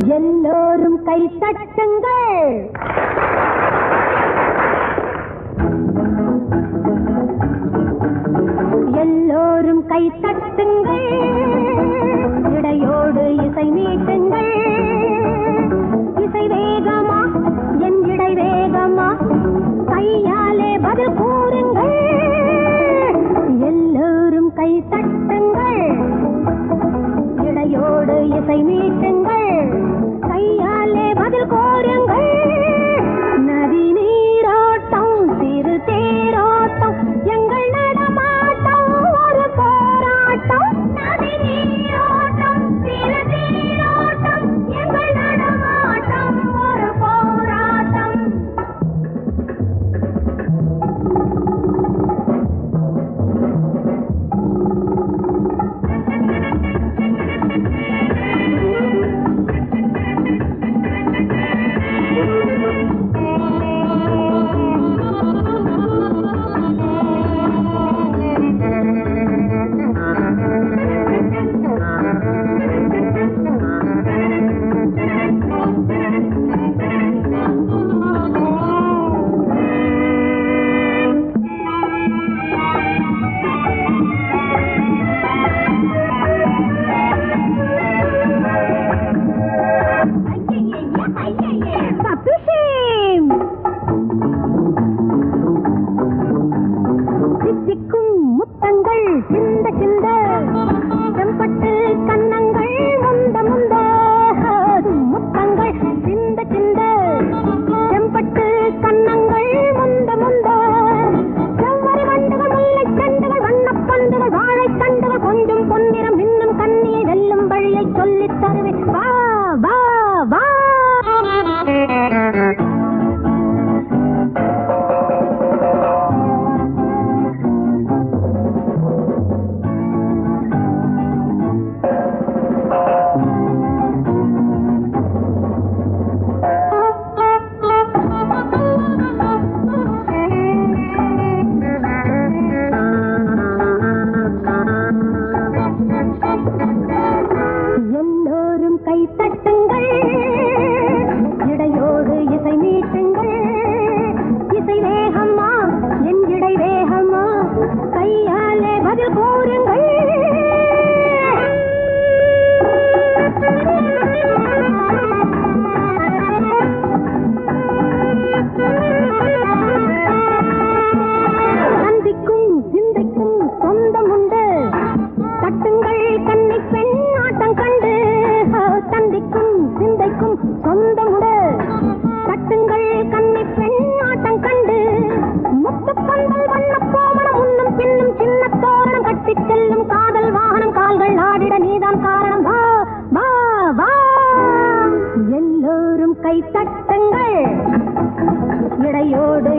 எல்லோரும் கை தட்டுங்கள் எல்லோரும் கை தட்டுங்கள் இடையோடு இசை மீட்டுங்கள் இசை வேகமா என் இடை வேகமா கையாலே பதில் கூறுங்கள் எல்லோரும் கை தட்டுங்கள் இடையோடு இசை மீட்டுங்கள் கையாலே பதில் கோருங்கள் நதி நீரோட்டம் சிறு தேரோட்டம் எங்கள் நடமாட்டம் ஒரு போராட்டம் நதி நீரோட்டம் சிறு தேரோட்டம் எங்கள் நடமாட்டம் ஒரு போராட்டம் Papishim! சித்திக்கும் முத்தங்கள் சிந்த சிந்த செம்பட்டு கன்னங்கள் முந்த முந்த முத்தங்கள் சிந்த சிந்த செம்பட்டு கன்னங்கள் முந்த முந்த செவ்வரி வண்டுகள் முல்லை செண்டுகள் வண்ணப் பந்துகள் வாழைத் தண்டுகள் கொஞ்சம் பொன்னிறம் இன்னும் கண்ணியை வெல்லும் வழியை சொல்லித் தருவேன் வா வா வா எல்லோரும் கை தட்டுங்கள் இடையோடு இசை மீட்டுங்கள் இசை வேகமா என் இடை வேகமா கையாலே பதில் கூறுங்கள் சந்திக்கும் சிந்தைக்கும் சொந்தம் உண்டு தட்டுங்கள் கண்ணை பெண் ஆட்டம் கண்டு தந்திக்கும் சிந்தைக்கும் சொந்தமுடு தட்டுங்கள் கண்ணை பெண் ஆட்டம் கண்டு முத்து பந்தல் வண்ண கோவணம் முன்னும் பின்னும் சின்ன தோரணம் கட்டிச் செல்லும் காதல் வாகனம் கால்கள் ஆடிட நீதான் காரணம் வா வா வா எல்லோரும் கை தட்டுங்கள் இடையோடு